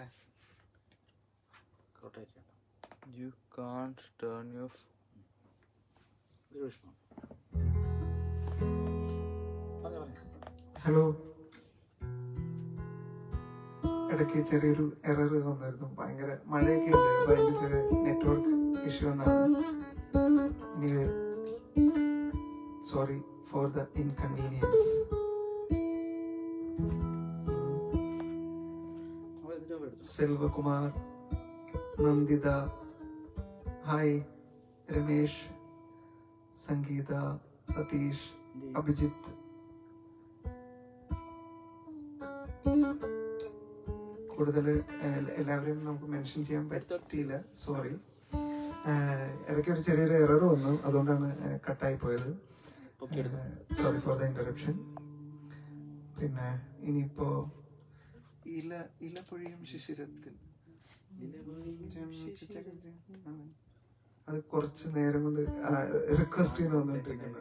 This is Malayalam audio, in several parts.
റൊട്ടേറ്റ് ചെയ്യണം You can't turn your f- ഇതൊരു വിഷമം പറഞ്ഞോ പറഞ്ഞോ ഹലോ ഇടയ്ക്ക് ചെറിയൊരു എറർ വന്നായിരുന്നു ഭയങ്കര മഴയൊക്കെ ഉണ്ട് അപ്പൊ അതിന്റെ ചെറിയ നെറ്റ്വർക്ക് ഇഷ്യൂ വന്നാണ് ഇനി സോറി ഫോർ ദ ഇൻകൺവീനിയൻസ് അപ്പോൾ ഇതിൻ്റെ എടുത്തു സെൽവകുമാർ നന്ദിത ഹായ് രമേശ് സംഗീത സതീഷ് അഭിജിത്ത് കൂടുതൽ എല്ലാവരെയും നമുക്ക് മെൻഷൻ ചെയ്യാൻ പറ്റിയില്ല സോറി ഇടയ്ക്ക് ഒരു ചെറിയൊരു എറർ വന്നു അതുകൊണ്ടാണ് കട്ടായി പോയത് പൊക്കിയെടുത്തു സോറി ഫോർ ദ ഇന്ററപ്ഷൻ പിന്നെ ഇനിയിപ്പോ ഇല ഇല പൊഴിയും ശിശിരത്തിൽ അത് കുറച്ച് നേരം കൊണ്ട് റിക്വസ്റ്റ് ചെയ്യാൻ വന്നിട്ടിരിക്കുന്നത്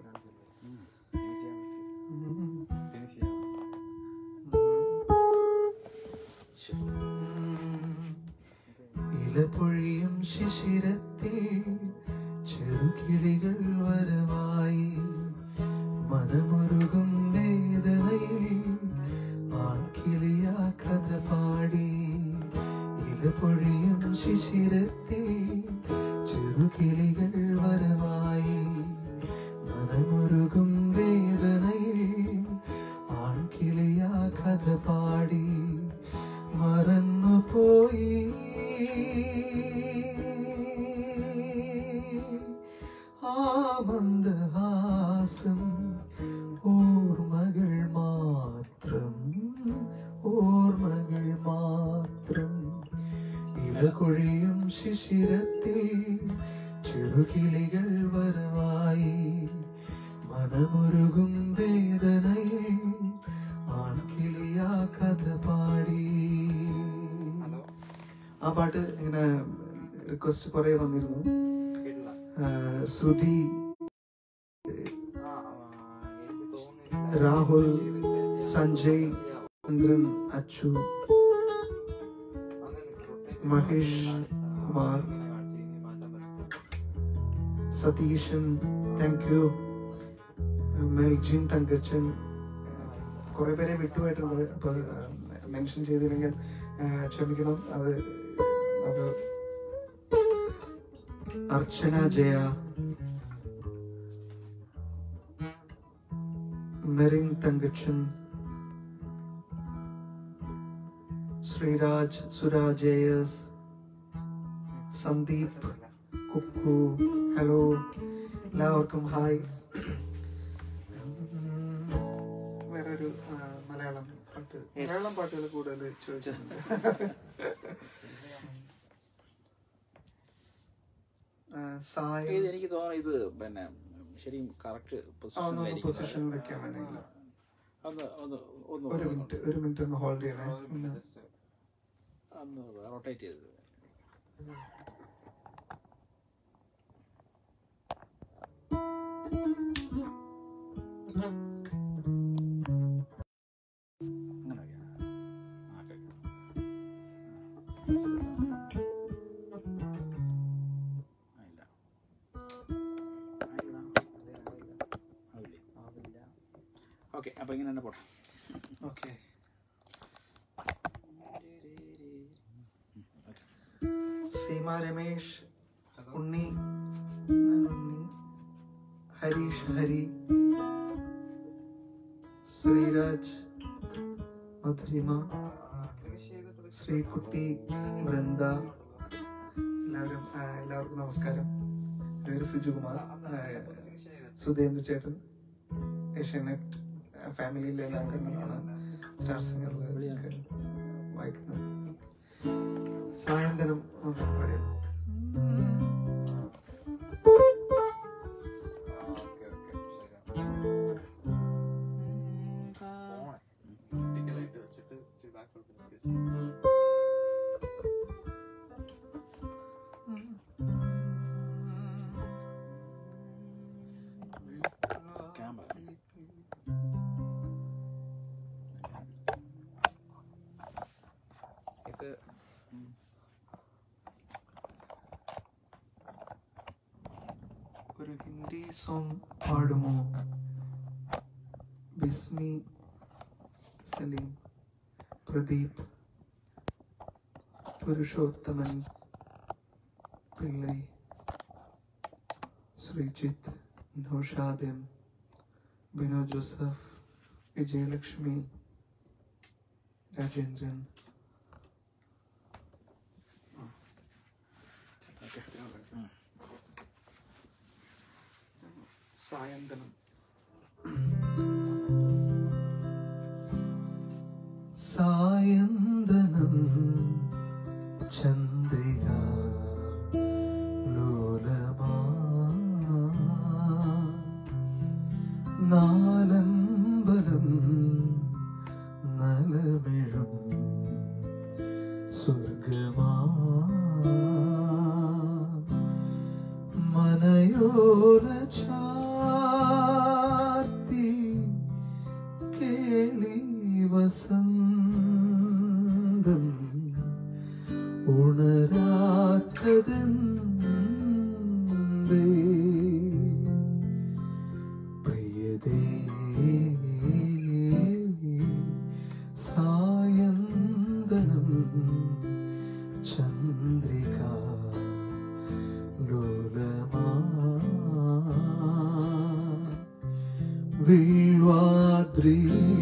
ഇലപൊഴിയും ശിശിരത്തിൽ ചെറുകിളികൾ വരവായി മനമുരുകും വേദനയിൽ ആൺകിളിയ കഥ പാടി ഇലപൊഴിയും ശിശിരത്തിൽ ചെറുകിളികൾ വരവായി മനമുരുകും വേദനയിൽ ആൺകിളിയ കഥ പാടി മറന്നുപോയി ആ മന്ദഹാസം ഓർമ്മകൾ മാത്രം ഓർമ്മകൾ മാത്രം ഇലകൊഴിയും ശിശിരത്തിൽ ചെറുകിളികൾ വരവായി മനമുരുകും വേദനയിൽ ആൺകിളിയാ കഥ പാടി ആ പാട്ട് ഇങ്ങനെ റിക്വസ്റ്റ് കുറെ വന്നിരുന്നു ആ, ശ്രുതി രാഹുൽ സഞ്ജയ് ചന്ദ്രൻ അച്ചു മഹേഷ് കുമാർ സതീശൻ താങ്ക് യു മെൽജിൻ തങ്കച്ചൻ കുറെ പേരെ വിട്ടുപോയിട്ടുണ്ട് അപ്പൊ മെൻഷൻ ചെയ്തില്ലെങ്കിൽ ആ, ക്ഷമിക്കണം അത് അത് അർച്ചന ജയ മെറിൻ തങ്കച്ചൻ ശ്രീരാജ് സുരാജ് എസ് സന്ദീപ് കുക്കു ഹലോ എല്ലാവർക്കും ഹായ് വേറൊരു ആ, മലയാളം പാട്ട് മലയാളം പാട്ടുകൾ കൂടുതൽ ചോദിച്ചിട്ടുണ്ട് ആ, സായം ഇത് എനിക്ക് തോന്നുന്നു ഇത് പിന്നെ ശരിയും കറക്റ്റ് ആ, ഒന്ന് പൊസിഷൻ വെക്കാൻ വേണമെങ്കിൽ ഒന്ന് ഒന്ന് ഒന്ന് ഒരു മിനിറ്റ് ഒരു മിനിറ്റ് ഒന്ന് ഹോൾഡ് ചെയ്യണേ ഒന്ന് ഒന്ന് റൊട്ടേറ്റ് ചെയ്ത് അങ്ങനെ ആ, ഓക്കേ, ഓക്കേ. ആ, ഇല്ല. ആവില്ല. ഓക്കെ അപ്പൊ ഇങ്ങനെ തന്നെ പോട്ടെ ഓക്കെ സീമ രമേഷ് ഉണ്ണി ഉണ്ണി ഹരീഷ് ഹരി ശ്രീരാജ് മധുരിമ ശ്രീകുട്ടി വൃന്ദ എല്ലാവരും ആ, എല്ലാവർക്കും നമസ്കാരം എൻ്റെ പേര് സിജുകുമാർ ആ, സുധേന്ദ്ര ചേട്ടൻ ഏഷ്യാനെറ്റ് ഫാമിലിയിലെ എല്ലാ അംഗങ്ങളാണ് സ്റ്റാർ സിംഗറിൽ വായിക്കുന്നത് സായന്തനം പാടിയത് ക്യാമറ ഇത് ഒരു ഹിന്ദി സോങ് പാടുമോ ബിസ്മി സലീം പ്രദീപ് പുരുഷോത്തമൻ പിള്ളൈ ശ്രീജിത്ത് നൗഷാദ് ബിനോ ജോസഫ് വിജയലക്ഷ്മി രാജേന്ദ്രൻ സായന്തനം സായന്തനം ചന്ദ്രിക ലോലമാ നാലമ്പലം നലമിഴും സ്വർഗമാ മനയോല ചാർത്തി കേളി വസന്തം ഉണരാത്തതെന്തേ പ്രിയതേ സായന്തനം ചന്ദ്രിക ലോലമാ വിൽവാദ്രി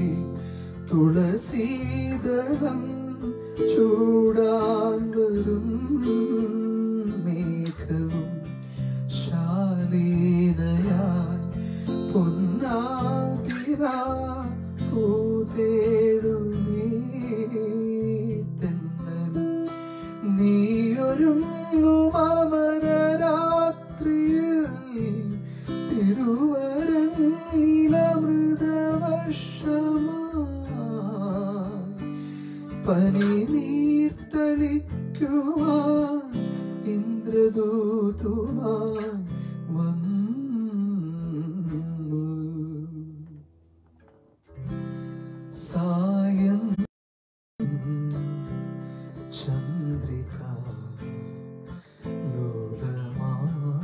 തുളസീദളം ചൂടാൻ വരും മേഘവും ശാലീനയായി പൊന്നാതിരാ പൂതേടുമേ തെന്നലും നീയൊരുങ്ങും അമരരാത്രിയിൽ തിരുവരങ്ങിലമൃതവശമായി പനി നീർത്തളിക്കുവാൻ ഇന്ദ്രദൂതുമായി വന്നു സായം ചന്ദ്രിക ലോലമാ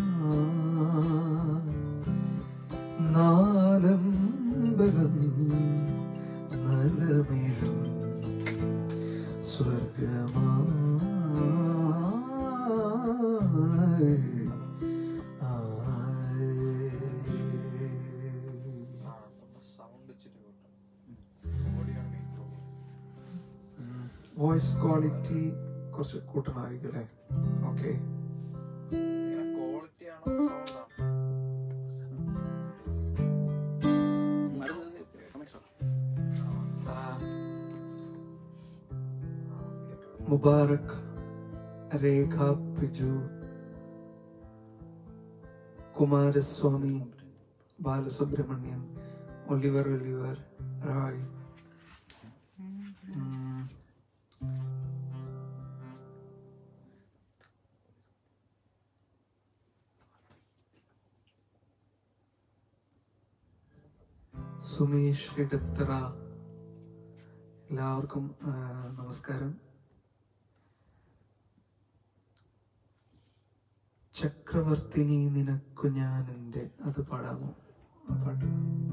നാലമ്പലം നലമിഴും സ്വർഗമാ സൗണ്ട് ഇച്ചിരി കൂട്ടാം ഓടിയാണ് മെയിൻ പ്രോബ്ലം വോയിസ് ക്വാളിറ്റി കുറച്ച് കൂട്ടണമായിരിക്കും അല്ലേ ഓക്കെ ഇങ്ങനെ ക്വാളിറ്റി ആണോ sound Mubarak Rekha Priju Kumaraswamy Balasubrahmanyam Oliver Oliver Rai ഉം. സുമേഷ് ഇടത്തറ എല്ലാവർക്കും ആ, നമസ്കാരം ചക്രവർത്തിനി നിനക്കു ഞാൻ എൻ്റെ അത് പാടാമോ ആ പാട്ട്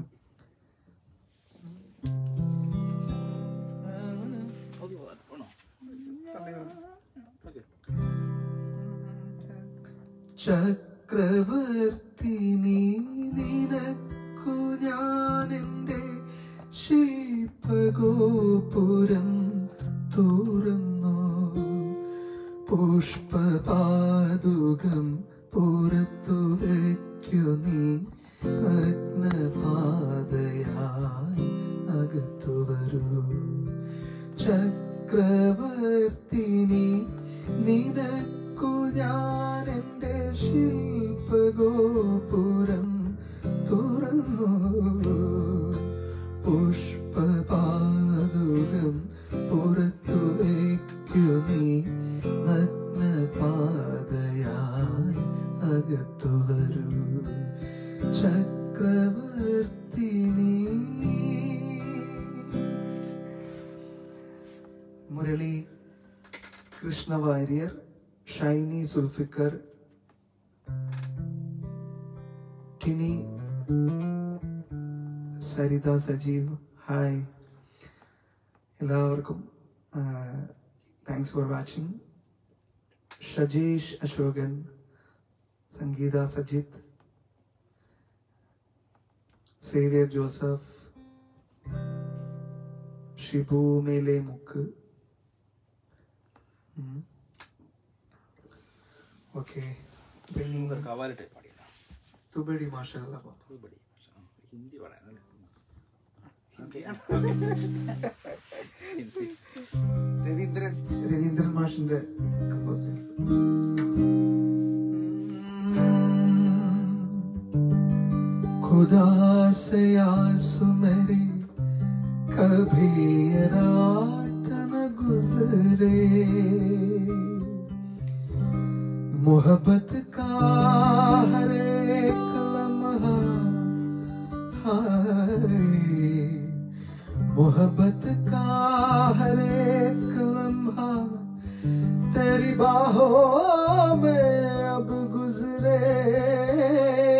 ചക്രവർത്തിനി നിനക്കു ഞാൻ എൻ്റെ ശില്പഗോപുരം തുറന്നു പുഷ്പപാതുകം പുറത്തു വയ്ക്കു നീ നഗ്നപാതയായി അകത്തു വരൂ ചക്രവർത്തിനി നിനക്കു ഞാൻ എൻ്റെ ശില്പഗോപുരം തുറന്നു പുഷ്പപാതുകം പുറത്തു വയ്ക്കു നീ നഗ്നപാതയായി അകത്തു വരൂ ചക്രവർത്തിനി മുരളി കൃഷ്ണ വാര്യർ ഷൈനി സുൽഫിക്കർ ടിനി സരിത സജീവ് ഹായ് എല്ലാവർക്കും thanks for watching Shajeesh Ashokan Sangeetha Sajith Xavier Joseph Shibu മേലെ മുക്ക് ഓക്കെ പിന്നെ കവാലിട്ട് പാടിയല്ല തുബടി മാഷല്ല മറുപടി പക്ഷെ, ആ, ഹിന്ദി പറയാനല്ലേ ഹിന്ദി രവീന്ദ്രൻ രവീന്ദ്രൻ മാഷിന്റെ കമ്പോസർ खुदा से आंसू मेरे कभी ये रात न गुजरे मोहब्बत का हर एक लम्हा हाय मोहब्बत का हर एक लम्हा तेरी बाहों में अब गुजरे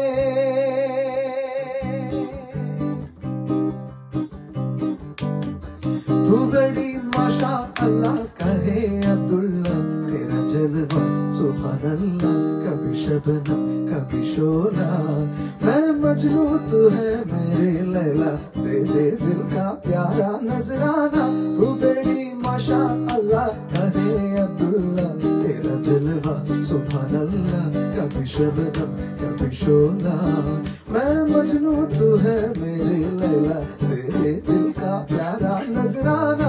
तू बड़ी माशा अल्लाह कहे अब्दुल्ला तेरा जलवा सुभान अल्लाह कभी शबनम कभी शोला मैं मजनू तू है मेरे लैला दे दे दिल का प्यारा नजराना तू बड़ी माशा अल्लाह कहे अब्दुल्ला तेरा दिलवा सुभान अल्लाह कभी शबनम कभी शोला मैं मजनू तू है मेरे लैला तेरे दिल का प्यारा नजराना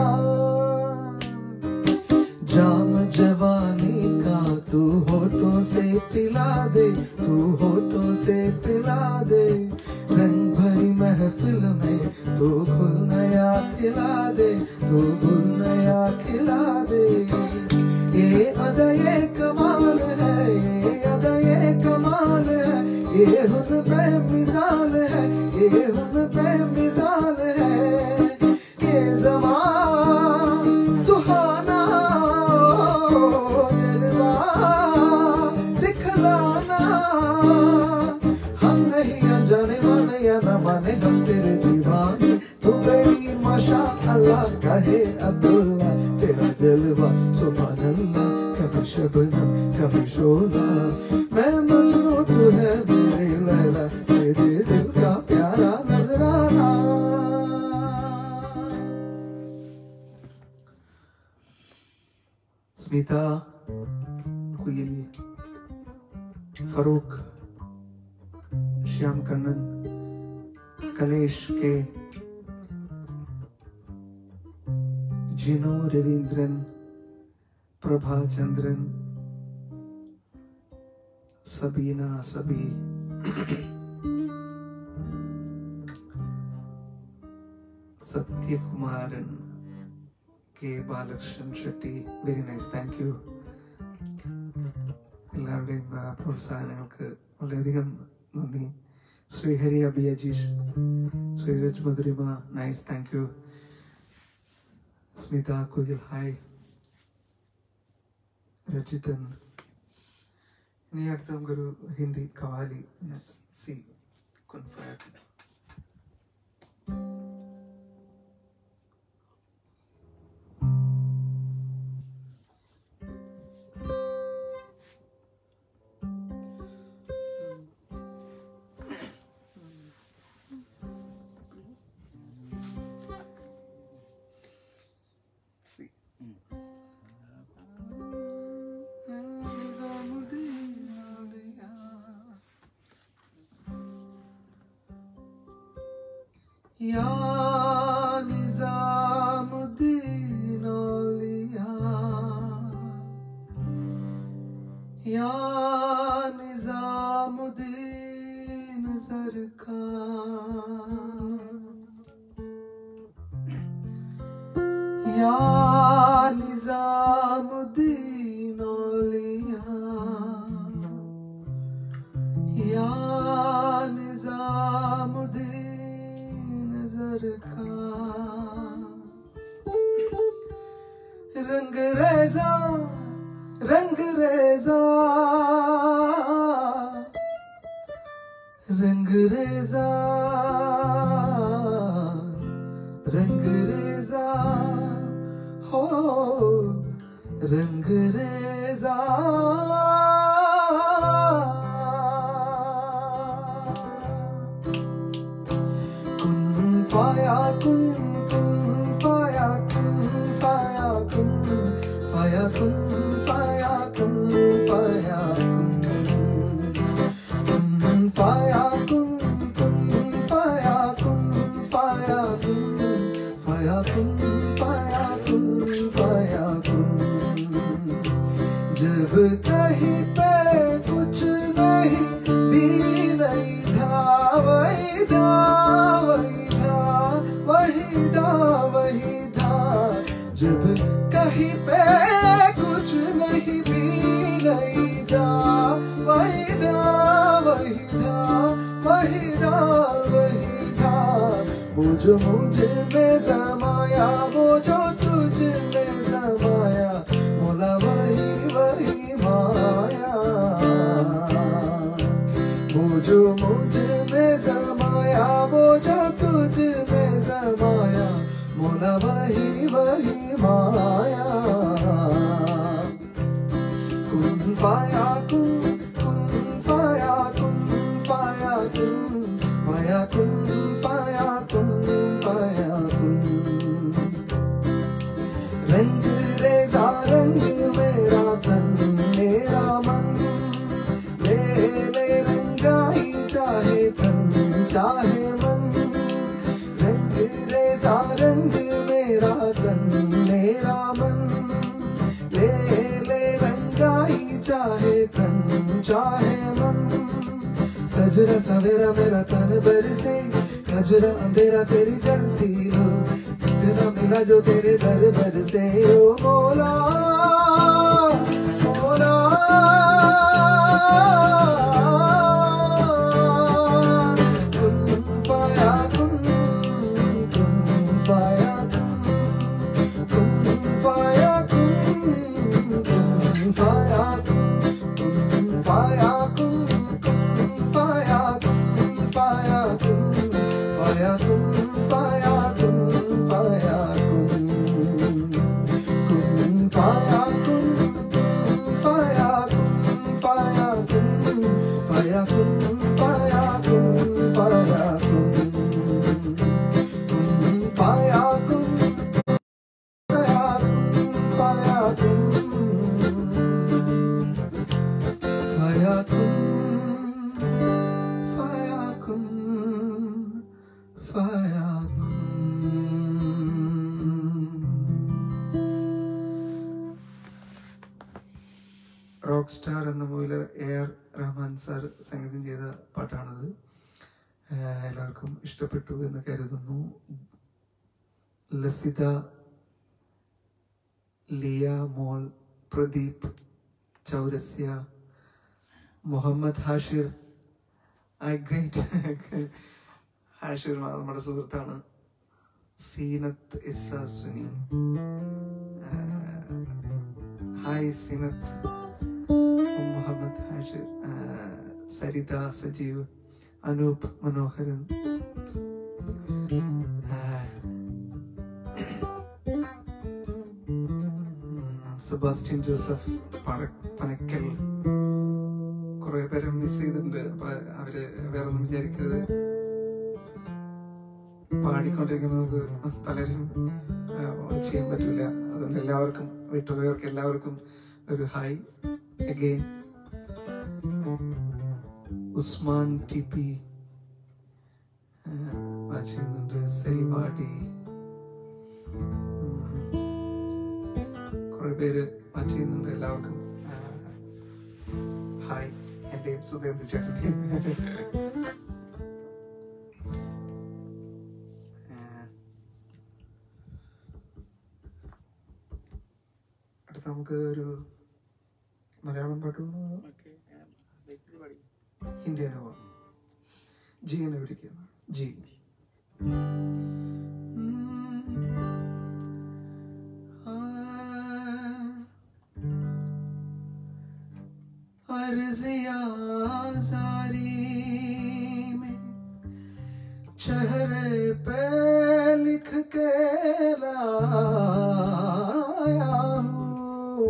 जाम जवानी का तू होठों से पिला दे तू होठों से पिला दे रंग भरी महफिल में तू खुल नया खिला दे तू खुल नया खिला दे ये अदा ये कमाल है ये अदा ये कमाल है ये हुन पे मिसाल है ये हुन पे मिसाल है ये जमान सुहाना जलवा दिखलाना हम नहीं अनजाने माने या न माने हम तेरे दीवाने तू बड़ी माशा अल्लाह कहे अब्दुल्ला तेरा जलवा सुभान अल्लाह कभी शबनम कभी शोला मैं मजनू तू है मेरे लैला तेरे दिल का प्यारा नजराना Smitha Kuyil Farooq Shyam Kannan Kalesh K Jinu Raveendran Prabhachandran Sabeena Sabi Sathyakumaran K Balakrishnan Shetty very nice thank you എല്ലാവരുടെയും ആ, പ്രോത്സാഹനങ്ങൾക്ക് വളരെയധികം നന്ദി ശ്രീഹരി അബി അജീഷ് ശ്രീരജ് മധുരിമ നൈസ് താങ്ക് യു സ്മിത കുയിൽ ഹായ് രജിതൻ ഇനി അടുത്ത് നമുക്കൊരു ഹിന്ദി കവാലി സി കൊൻഫയർ See. या निजामुद्दीन औलिया या निजामुद्दीन सरकार या निजामुद्दीन औलिया या निजामुद्दीन जरका रंग रेजा रेजा रंग रेजा रंग रेजा हो रंग रेजा kun faya kun kun faya kun faya kun faya kun faya kun faya kun kun faya kun kun faya kun faya kun faya kun faya kun faya kun जब कहीं पे कुछ नहीं भी नहीं था वही था वही था वही था वही था जब कहीं पे कुछ नहीं भी नहीं था वही था वही था वही था वही था वो जो मुझ में समाया वो जो तुझ में समाया मोला वही वही माया वो जो मुझ में समाया वो जो तुझ में समाया मोला वही वही माया kun faya kun kun faya kun faya kun faya kun faya kun faya kun रंग रेजा रंग मेरा तन मेरा मन ले ले रंगाई चाहे तन चाहे मन रंग रेजा रंग मेरा तन मेरा मन ले ले रंगाई चाहे तन चाहे मन सजरा सवेरा मेरा तन बरसे गजरा अंधेरा तेरी जलती हो तेरा मिला जो तेरे दर बर से ओ मोला मोला कुन पाया कुन कुन पाया कुन पाया कुन कुन पाया कुन पाया कुन पाया कुन पाया कुन पाया कुन पाया कुन पाया कुन कुन पाया कुन पाया कुन पाया कुन पाया कुन पाया कुन पाया कुन कुन पाया कुन पाया कुन पाया कुन पाया कुन पाया റോക്ക് സ്റ്റാർ എന്ന മൂവില് എ ആർ റഹ്മാൻ സാർ സംഗീതം ചെയ്ത പാട്ടാണത് ആഹ് എല്ലാവർക്കും ഇഷ്ടപ്പെട്ടു എന്ന് കരുതുന്നു ലസിത ലിയ മോൾ പ്രദീപ് ചൗരസ്യ മുഹമ്മദ് ഹാഷിർ ഐ ഗ്രേറ്റ് ഹാഷിർ നമ്മുടെ സുഹൃത്താണ് സീനത്ത് ഇസാസുനി hi Zeenath Muhammad Hashir Saritha Sajeev Anoop Manoharan Sebastian Joseph പന- പനക്കൽ കുറെ പേരെ മിസ് ചെയ്തിട്ടുണ്ട് അപ്പൊ അവര് വേറെ ഒന്നും വിചാരിക്കരുത് പാടിക്കൊണ്ടിരിക്കുമ്പോൾ നമുക്ക് പലരും ആ, ചെയ്യാൻ പറ്റില്ല അതുകൊണ്ട് എല്ലാവർക്കും വിട്ടുപോയവർക്ക് എല്ലാവർക്കും ഒരു hi again Usman T P watch ചെയ്യുന്നുണ്ട് സെൽവാടി കുറെ പേര് വാച്ച് ചെയ്യുന്നുണ്ട് എല്ലാവർക്കും ആ, ഹായ് എന്റെയും സുധേന്ദ്ര ചേട്ടന്റെയും ആ, അടുത്ത നമുക്ക് ഒരു മലയാളം പാട്ട് പാടാമോ? ഓക്കെ പാടി ഹിന്ദി തന്നെ പോവാം ജി എന്നെ വിളിക്കുന്നു ജി अर्जिया जारी में चेहरे पे लिख के लाया हूँ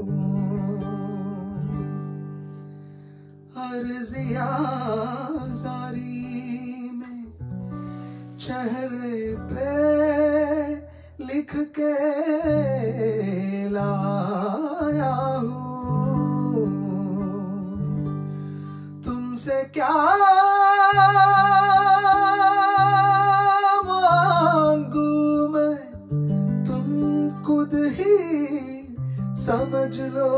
अर्जिया जारी में चेहरे पे लिख के लाया हूँ तुमसे क्या मांगू मैं तुम खुद ही समझ लो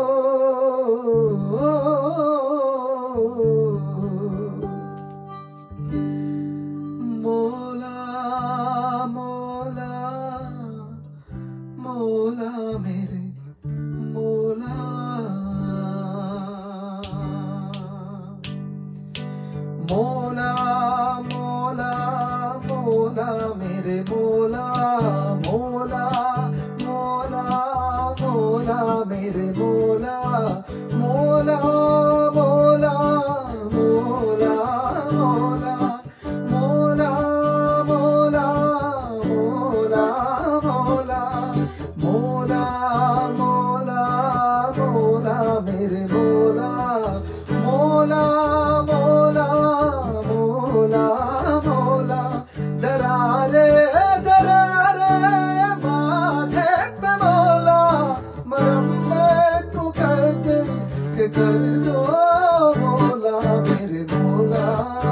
मोला मोला मोला मेरे मोला मोला मोला मोला मेरे मोला मोला मोला मोला मेरे मोला मोला मोला मोला मोला मोला मोला मोला मोला मोला मोला मोला मेरे मोला मोला मोला मोला मोला दरारे दरारे माथे पे मोला मरम्मत को कर दे के कर दो मोला मेरे मोला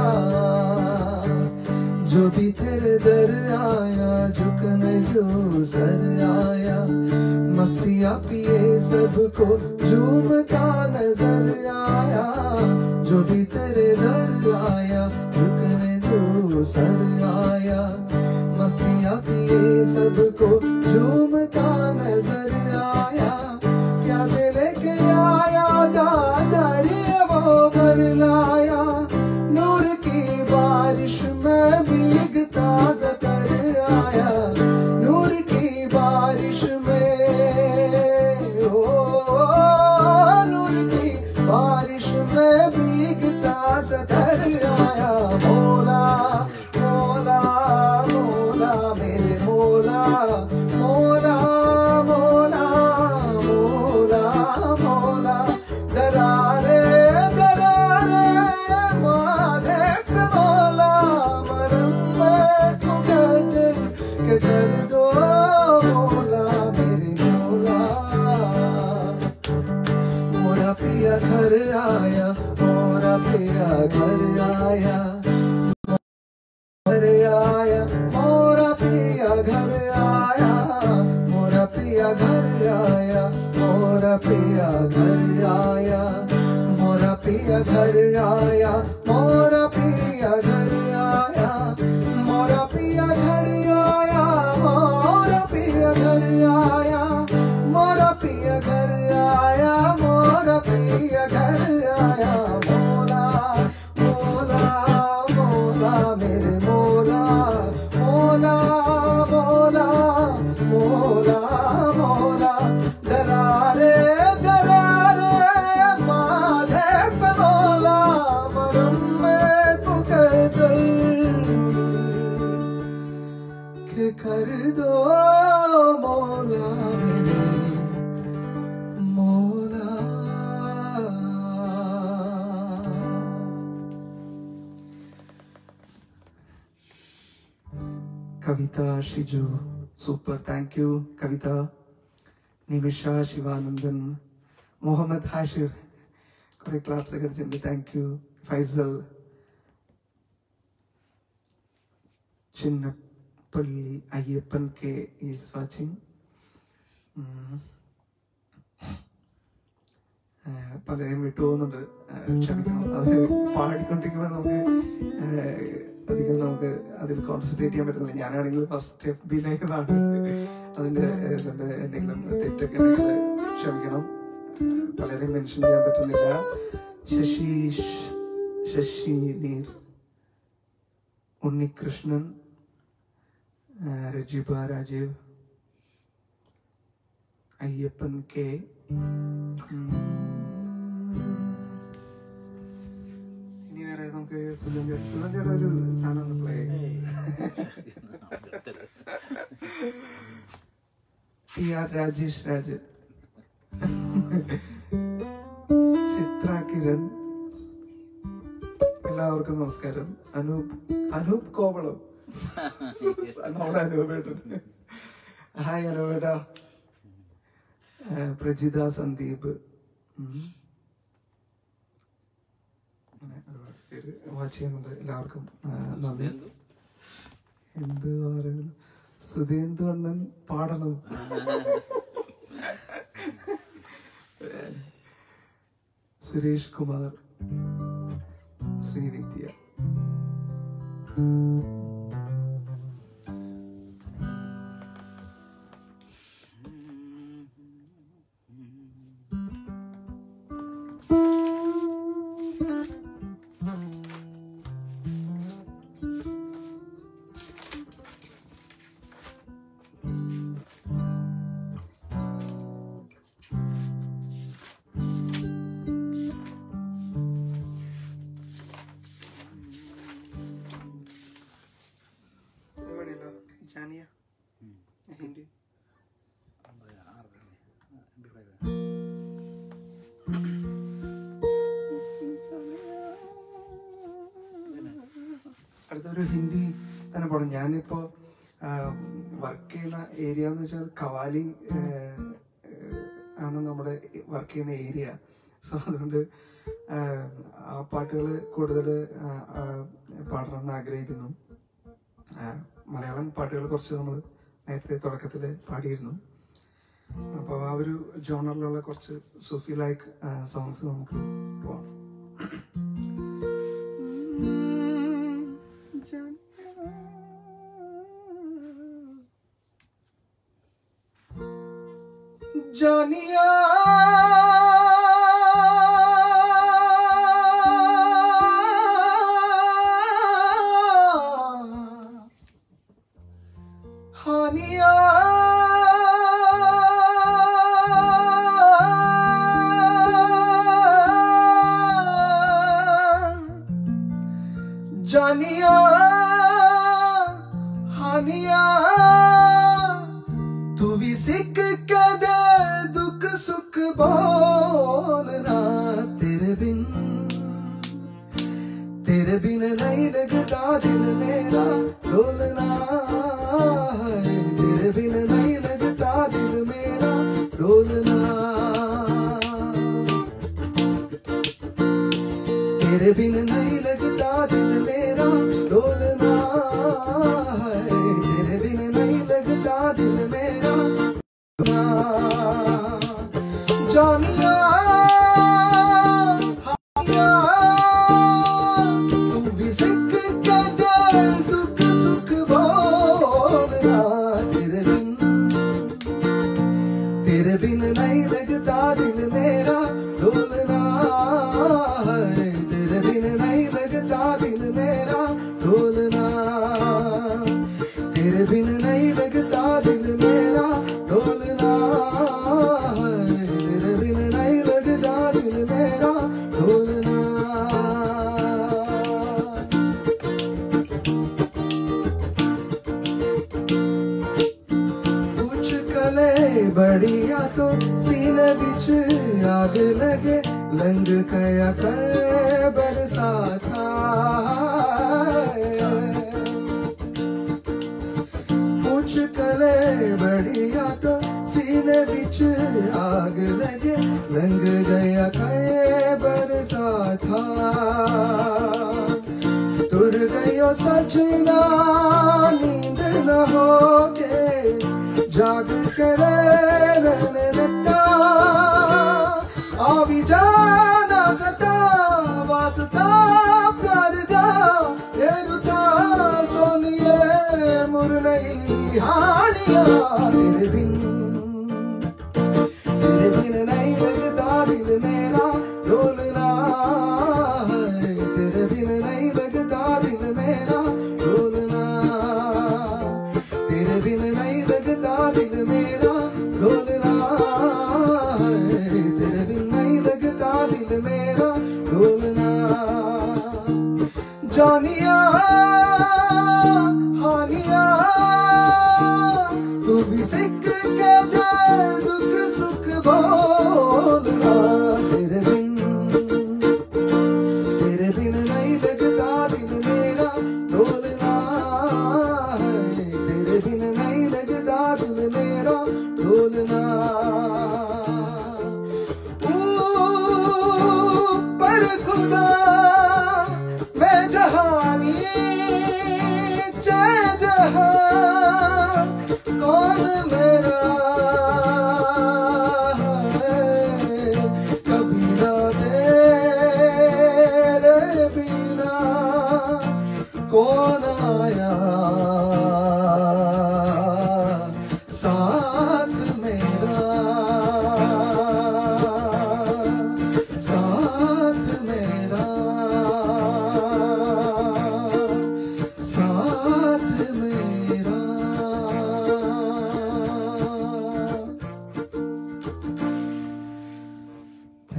जो भी तेरे दर आया झुकने जो सर आया मस्तिया पिए सबको झूमता नजर आया जो भी तेरे दर आया झुकने जो सर आया मस्तिया पिए सबको झूमता नजर आया प्यासे लेके आया दादारी वो भर लाया नूर की बारिश में भीगता जतर आया नूर की बारिश में ओ नूर की बारिश में भीगता जतर आया मोला मोला मोला मेरे मोला मोला मोला मोला मोला दरारे दरारे माथे पे मोला मरम्मत को कर दे के कर दो मोला मेरे मोला मोरा पिया घर आया मोरा पिया घर आया घर आया मोरा पिया घर आया मोरा पिया घर आया मोरा पिया घर आया मोरा पिया घर आया मोरा पिया घर आया मोरा पिया घर आया मोरा पिया घर आया मोरा पिया घर आया मोरा पिया घर आया मोला मोला मोला मेरे मोला मोला मोला मोला मोला दरारे दरारे माथे पे मोला मरम्मत को कर दो के कर दो मोला मेरे मोला Kavitha Shiju super thank you Kavitha Nimisha Sivanandan Muhammad Hashir കുറെ ക്ലാസ് ഒക്കെ എടുത്തിട്ടുണ്ട് താങ്ക് യു Faisal Chinnappally Ayyappan K is watching പലരെയും വിട്ടുപോകുന്നുണ്ട് ഏഹ് ക്ഷമിക്കണം അത് പാടിക്കൊണ്ടിരിക്കുമ്പോൾ നമുക്ക് ഏഹ് അധികം നമുക്ക് അതിൽ കോൺസെൻട്രേറ്റ് ചെയ്യാൻ പറ്റുന്നില്ല ഞാനാണെങ്കിൽ ഫസ്റ്റ് എഫ് ബി ലൈവാണ് അതിന്റെ ഏഹ്, ഇതിന്റെ എന്തെങ്കിലും തെറ്റൊക്കെ ഉണ്ടെങ്കിൽ ക്ഷമിക്കണം ഏഹ് പലരെയും മെൻഷൻ ചെയ്യാൻ പറ്റുന്നില്ല ശശീഷ് ശശി നീർ ഉണ്ണികൃഷ്ണൻ ഏഹ് രജിബ രാജീവ് അയ്യപ്പൻ കെ ഉം, സുലഞ്ച സുലഞ്ചയുടെ ഒരു സാധനം ഒന്ന് play T R Rajesh Raj Chithra Kiran എല്ലാവർക്കും നമസ്കാരം അനൂപ് അനൂപ് കോവളം നമ്മുടെ അനൂപേട്ടൻ ഹായ് അനൂപേട്ട പ്രജിത സന്ദീപ് ഉം. അങ്ങനെ ഒരുപാട് പേര് വാച്ച് ചെയ്യുന്നുണ്ട് എല്ലാവർക്കും ആ, നന്ദി എന്ത് പറയുന്നു സുധേന്ദു അണ്ണൻ പാടണം സുരേഷ് കുമാർ ശ്രീവിദ്യ ജാനിയ ഹിന്ദി അടുത്തൊരു ഹിന്ദി തന്നെ പാടും ഞാനിപ്പോ വർക്ക് ചെയ്യുന്ന ഏരിയ എന്ന് വെച്ചാൽ കവാലി ആ, ആണ് നമ്മുടെ വർക്ക് ചെയ്യുന്ന ഏരിയ സോ അതുകൊണ്ട് ആ, ആ പാട്ടുകൾ കൂടുതൽ പാടണം എന്ന് ആഗ്രഹിക്കുന്നു ആ, മലയാളം പാട്ടുകൾ കുറച്ച് നമ്മൾ നേരത്തെ തുടക്കത്തിൽ പാടിയിരുന്നു അപ്പോൾ ആ ഒരു ജോണറിലുള്ള കുറച്ച് സുഫി ലൈക്ക് സോങ്സ് നമുക്ക് പോവാം जानिया हानिया जानिया हानिया तू भी सिख कदे दुख सुख बोलना तेरे बिन तेरे बिन नहीं लगता दिल मेरा डोलना है तेरे बिन नहीं लगता दिल मेरा डोलना तेरे बिन नहीं लगता दिल मेरा डोलना है तेरे बिन नहीं लगता दिल मेरा डोलना जानिया हानिया तू भी सिख के दे दुख सुख बोलना तेरे बिन तेरे बिन नहीं लगता दिल मेरा डोलना है तेरे बिन नहीं लगता दिल मेरा डोलना तेरे बिन नहीं लगता दिल मेरा डोलना है तेरे बिन नहीं लगता दिल मेरा डोलना कुछ कले बढ़िया तो सीने बिच आग लगे लंग कया कर बरसाता कुछ कले बढ़िया तो सीने बिच आग लगे लंग गया कै बरसाता तुर गयो सजना नींद न होके जाग करे रहने लगा आवी जाना सता वास्ता प्यार दा ये रुता सोनिए मुर नहीं हानिया तेरे बिन तेरे बिन नहीं लगता दिल मेरा डोलना है तेरे बिन नहीं लगता दिल मेरा डोलना तेरे बिन नहीं लगता दिल मेरा डोलना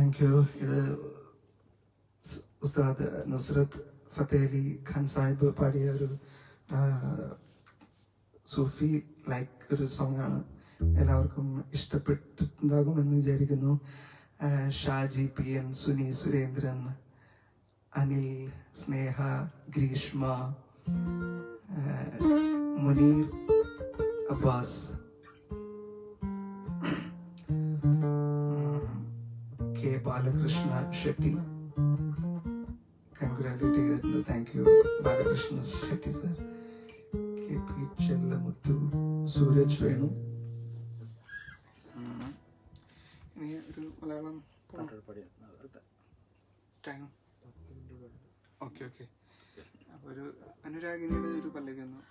താങ്ക് യു ഇത് സ് ഉസ്താദ് നുസ്രത്ത് ഫത്തേ അലി ഖാൻ സാഹിബ് പാടിയ ഒരു ആ, സൂഫി ലൈക്ക് ഒരു സോങ് ആണ് എല്ലാവർക്കും ഇഷ്ടപ്പെട്ടിട്ടുണ്ടാകുമെന്ന് വിചാരിക്കുന്നു ആ, ഷാജി പി എൻ സുനി സുരേന്ദ്രൻ അനിൽ സ്നേഹ ഗ്രീഷ്മ ആ, മുനീർ അബ്ബാസ് കെ ബാലകൃഷ്ണ ഷെട്ടി കൺഗ്രാറ്റുലേറ്റ് ചെയ്തിട്ടുണ്ട് thank you Balakrishna Shetty sir K P Chellamuthu Sooraj Venu ഉം. ഇനി ഒരു മലയാളം ടൈം ഓക്കെ ഓക്കെ അപ്പൊ ഒരു അനുരാഗിനിയുടെ ഒരു പല്ലവി ഒന്ന്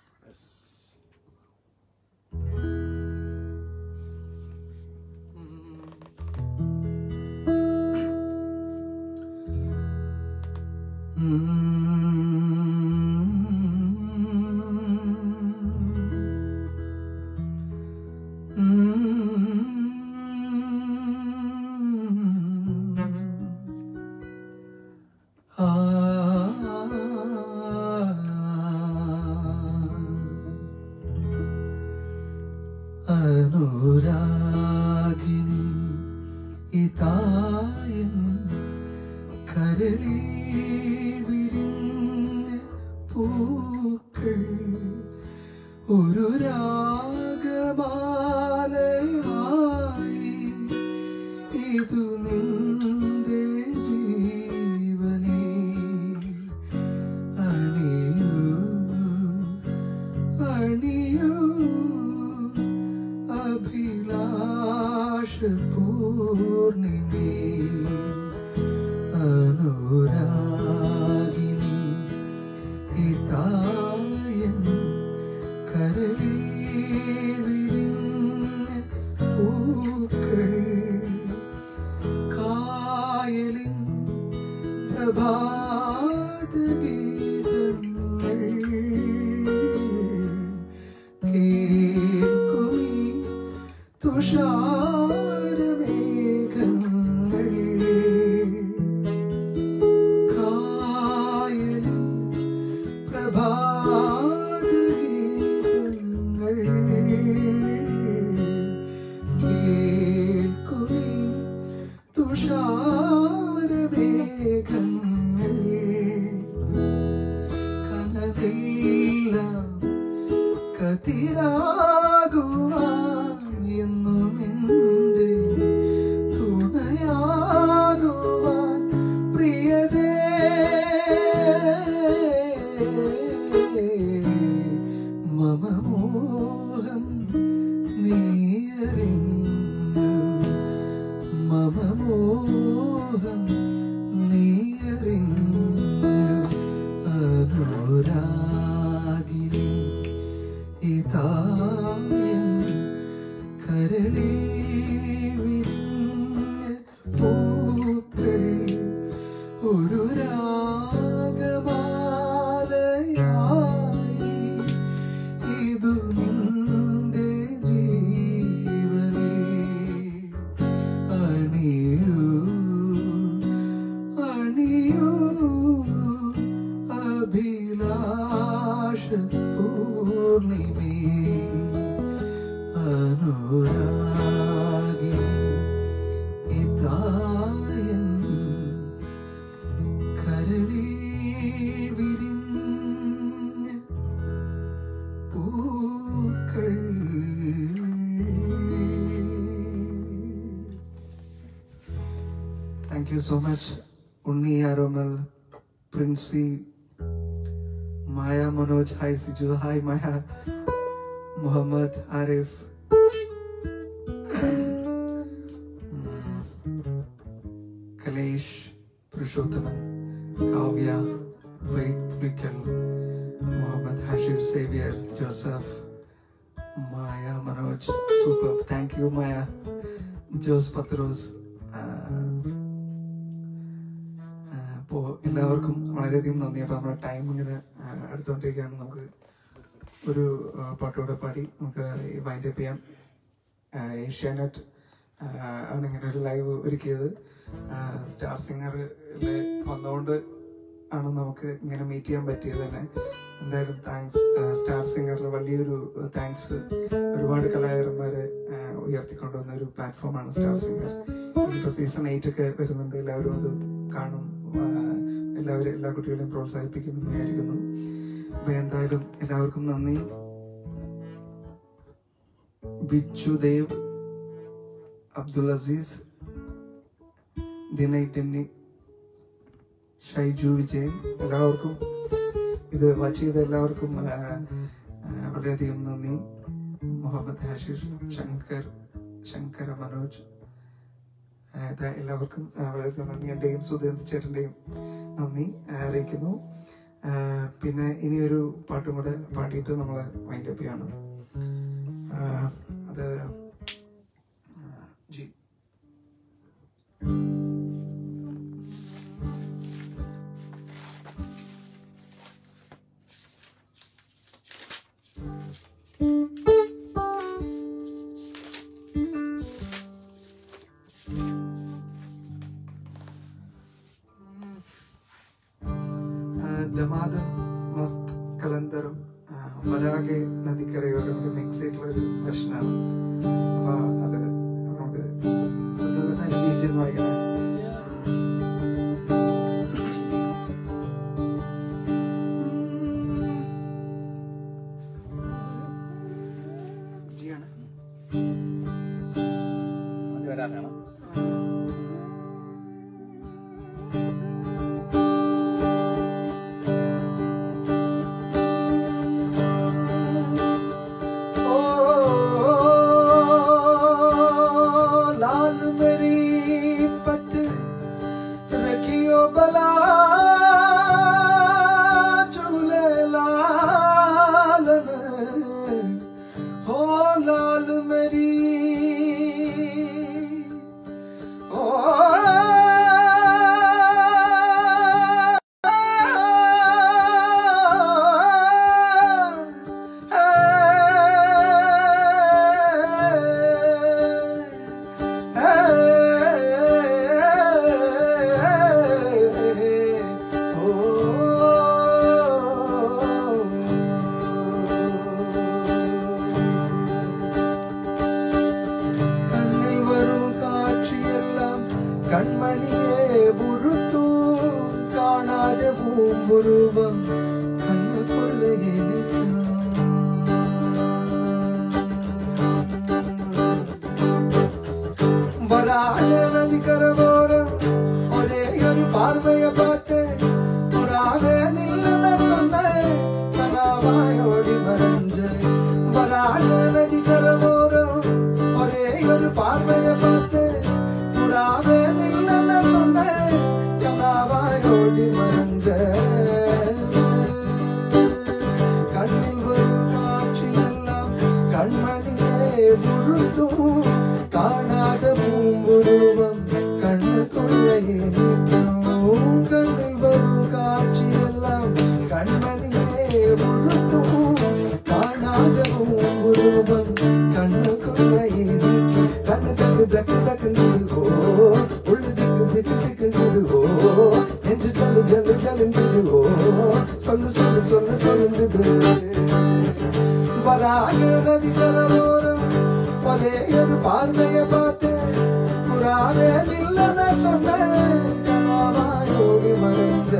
അനുരാഗിണി ഇതായൻ കരളി വിരിഞ്ഞ പൂക്കൾ ഒരു രാഗമാലയായി ഇതു നിന്റെ ജീവനെ അണിയൂ അണിയൂ അഭിലാഷ പൂർണിമേ അനുരാഗിണി ഇതായൻ കരളി വിരിഞ്ഞ പൂക്കൾ കായലിൻ പ്രഭാതഗീതങ്ങൾ കേൾക്കുമീ തുഷാരമേഘങ്ങൾ കായലിൻ പ്രഭാതഗീതങ്ങൾ കേൾക്കുമീ തുഷാരമേഘങ്ങൾ കനവെല്ലാം കതിരാകുവാൻ എന്നും എൻ്റെ തുണയാകുവാൻ പ്രിയതേ മമ മോഹം നീയറിഞ്ഞു മമ മോഹം നീയറിഞ്ഞു അനുരാഗിണി ഇതായൻ കരളി വിരിഞ്ഞ പൂക്കൾ ഒരു രാഗമാലയായി ഇതു നിന്റെ ജീവനെ അണിയൂ അണിയൂ അഭിലാഷ പൂർണിമേ അനുരാഗി ഇതായൻ കരളി വിരിഞ്ഞ പൂക്കൾ thank you so much Unni Aromal Princy Maya Manoj hi Siju hi Maya Muhammad Arif Kalesh Purushothaman Kavya Vaidh Pulikkal Muhammad Hashir Xavier Joseph Maya Manoj super thank you Maya Jose Pathrose അപ്പോൾ എല്ലാവർക്കും വളരെയധികം നന്ദി അപ്പോൾ നമ്മുടെ ടൈം ഇങ്ങനെ ആ, അടുത്തുകൊണ്ടിരിക്കുകയാണ് നമുക്ക് ഒരു ആ, പാട്ടോടെ പാടി നമുക്ക് വൈൻഡ് അപ്പ് ചെയ്യാം ആ, ഏഷ്യാനെറ്റ് ആണ് ഇങ്ങനെ ഒരു ലൈവ് ഒരുക്കിയത് സ്റ്റാർ സിംഗറില് വന്നുകൊണ്ട് ആണ് നമുക്ക് ഇങ്ങനെ മീറ്റ് ചെയ്യാൻ പറ്റിയത് തന്നെ എന്തായാലും താങ്ക്സ് സ്റ്റാർ സിംഗറിന് വലിയൊരു താങ്ക്സ് ഒരുപാട് കലാകാരന്മാരെ ആ, ഉയർത്തിക്കൊണ്ടുവന്ന ഒരു പ്ലാറ്റ്ഫോമാണ് സ്റ്റാർ സിംഗർ ഇപ്പൊ സീസൺ എയ്റ്റ് ഒക്കെ വരുന്നുണ്ട് എല്ലാവരും അത് കാണും ആ, എല്ലാവരും എല്ലാ കുട്ടികളെയും പ്രോത്സാഹിപ്പിക്കുമെന്ന് വിചാരിക്കുന്നു അപ്പൊ എന്തായാലും എല്ലാവർക്കും നന്ദി ബിച്ചു ദേവ് അബ്ദുൽ അസീസ് ദിനൈ ടെന്നി ഷൈജു വിജയൻ എല്ലാവർക്കും ഇത് വാച്ച് ചെയ്ത എല്ലാവർക്കും ആ, ആ, വളരെയധികം നന്ദി മുഹമ്മദ് ഹാഷിർ ശങ്കർ ശങ്കര മനോജ് ആ, ഇത് എല്ലാവർക്കും ആ, വളരെയധികം നന്ദി എന്റെയും സുധീന്ദ് ചേട്ടന്റെയും നന്ദി ആ, അറിയിക്കുന്നു ആ, പിന്നെ ഇനിയൊരു പാട്ടും കൂടെ പാടിയിട്ട് നമ്മൾ വൈൻഡപ്പ് ചെയ്യണം ആ, അത് ആ, ജി ദമാദം മസ്ത് കലന്തറും ആ, വരാകെ നദിക്കരയോരം മിക്സ് ആയിട്ടുള്ള ഒരു വെർഷനാണ് അപ്പൊ അത് നമുക്ക് സുന്ദരനായി ബീച്ചിൽ വായിക്കണം ജിയാണ് അത് വരാനാണ് ओ लाल मेरी पत रखियो बला झूले लालन हो लाल मेरी ओ கண்ணில் வரும் காட்சியெல்லாம் கண்மணியே உறுத்தும் காணாத பூம்புருவம் கண்ணுக்குள்ளே நிற்கும் വരായ നദിക്കരവോരം ഒരേ ഒരു പാർവയ പാത്ത് പുറാവേ നില്ലെന്ന് சொன்ன കനാവാய் ഓടി മറஞ்ச് വരായ നദിക്കരവോരം ഒരേ ഒരു പാർവയ പാത്ത് പുറാവേ നില്ലെന്ന് சொன்ன കനാവാய் ഓടി മറஞ்ச് கண்ணில் வரும் காட்சியெல்லாம் கண்மணியே முழுதும் காணாத பூம்புருவம் கண்ணுக்குள்ளே நிற்கும் கண்ணில் வரும் காட்சியெல்லாம் கண்மணியே முழுதும் காணாத பூம்புருவம் கண்ணுக்குள்ளே நிற்கும் கண்ணு தக்கு தக்கு தக்குங்குது ஓ உள்ளு திக்கு திக்கு திக்குங்குது ஓ நெஞ்சு ஜல்லு ஜல்லு ஜல்லுங்குது ஓ சொல்லு சொல்லு சொல்லு சொல்லுங்குது வராக நதி கரவோரம் ஒரே ஒரு பார்வைய பார்த்து புறாவே இல்லைன்னு சொன்னேன் யோகி மறைஞ்ச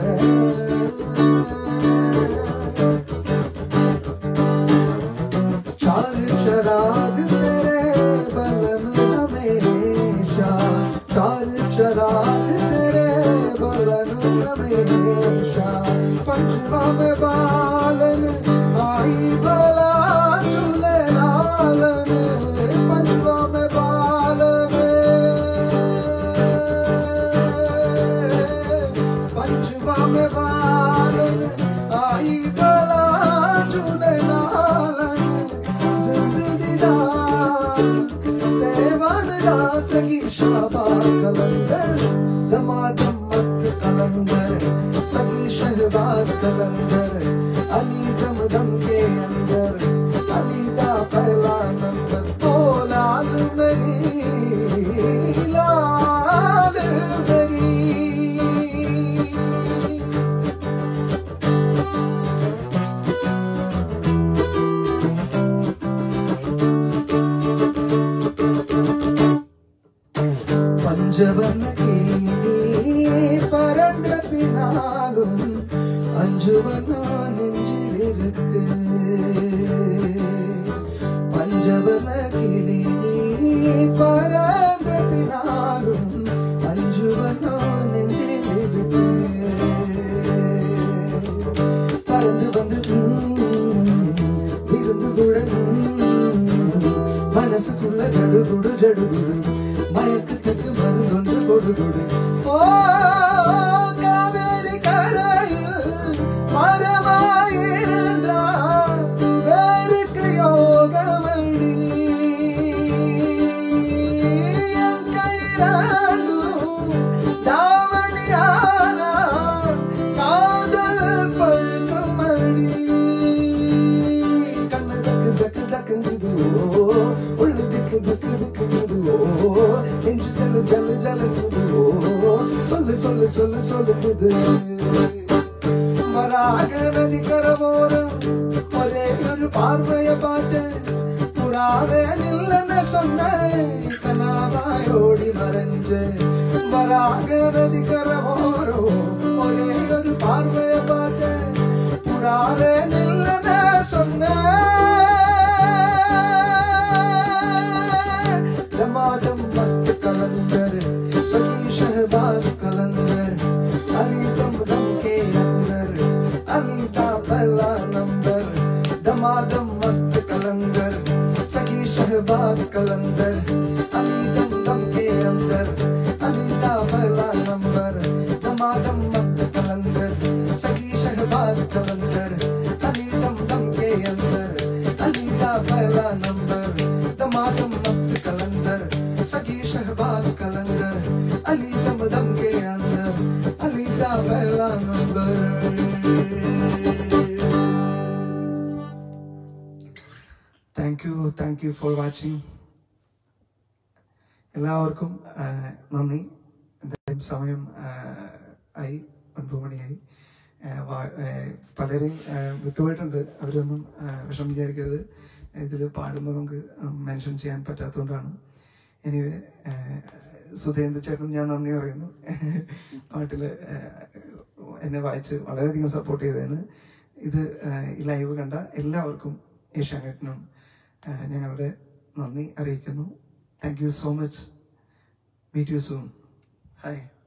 चार चराग तेरे बलन हमेशा चार चराग तेरे बलन हमेशा पंचवा में बालन आई बला झूले लालन पंचवा में बालन पंचवा में बालन आई बला झूले लालन जिंदगी दा सेवन दा सगी शाबाश कलंदर दमादम मस्त कलंदर सगी शहबाज कलंदर अली दम दम के अंदर अली दा पहला नंबर तो लाल मेरी பஞ்சவர்ண கிளி நீ பறந்த பின்னாலும் அஞ்சுவனோ நெஞ்சில் இருக்கு பஞ்சவர்ண கிளி நீ பறந்த பின்னாலும் அஞ்சுவனோ நெஞ்சில் இருக்கு பறந்து வந்து ம், விருந்துடன் மனசுக்குள்ள ஜடுகுடு ஜடுகுடு மயக்கத்துக்கு மருந்தொன்று கொடுகுடு ஓ காவேரி கரையில் மரமாயிருந்தா வேருக்கு யோகமடி என் கையிலாண்டும் தாவணியானா காதல் பழுக்கமடி கண்ணு தக்கு தக்கு தக்குங்குது ஓ உள்ளு திக்கு திக்கு திக்குங்குது ஓ நெஞ்சு ஜல்லு ஜல்லு ஜல்லுங்குது ஓ சொல்லு சொல்லு சொல்லு சொல்லுங்குது வராக நதி கரவோரம் ஒரே ஒரு பார்வைய பார்த்தேன் புறாவே நில்லன்னு சொன்னேன் கனாவாய் ஓடி மறைஞ்சேன் வராக நதி கரவோரம் ஒரே ஒரு பார்வைய பார்த்தேன் புறாவே நில்லன்னு சொன்னேன் दमादम मस्त कलंदर सखी शहबाज कलंदर अली दम दम के अंदर अली का पहला नंबर दमादम मस्त कलंदर सखी शहबाज कलंदर अली दम दम के अंदर अली का पहला नंबर दमादम मस्त कलंदर सखी शहबाज कलंदर अली दम दम के अंदर अली का पहला नंबर दमादम मस्त कलंदर सगी शहबाज कलंदर अली दम दम के अंदर अली का पहला number thank you thank you for watching എല്ലാവർക്കും ആ, നന്ദി എന്തായാലും സമയം ആ, ആയി ഒൻപത് മണിയായി ആ, വാ- ആ, പലരെയും ആ, വിട്ടുപോയിട്ടുണ്ട് അവരൊന്നും ആ, വിഷമം വിചാരിക്കരുത് ഇതിൽ പാടുമ്പോൾ നമുക്ക് മെൻഷൻ ചെയ്യാൻ പറ്റാത്തതുകൊണ്ടാണ് എനിവേ സുധേന്ദ്ര ചേട്ടനും ഞാൻ നന്ദി പറയുന്നു പാട്ടിൽ എന്നെ വായിച്ച് വളരെയധികം സപ്പോർട്ട് ചെയ്തതിന് ഇത് ആ, ഈ ലൈവ് കണ്ട എല്ലാവർക്കും ഏഷ്യാനെറ്റിനും ആ, ഞങ്ങളുടെ നന്ദി അറിയിക്കുന്നു thank you so much meet you soon hi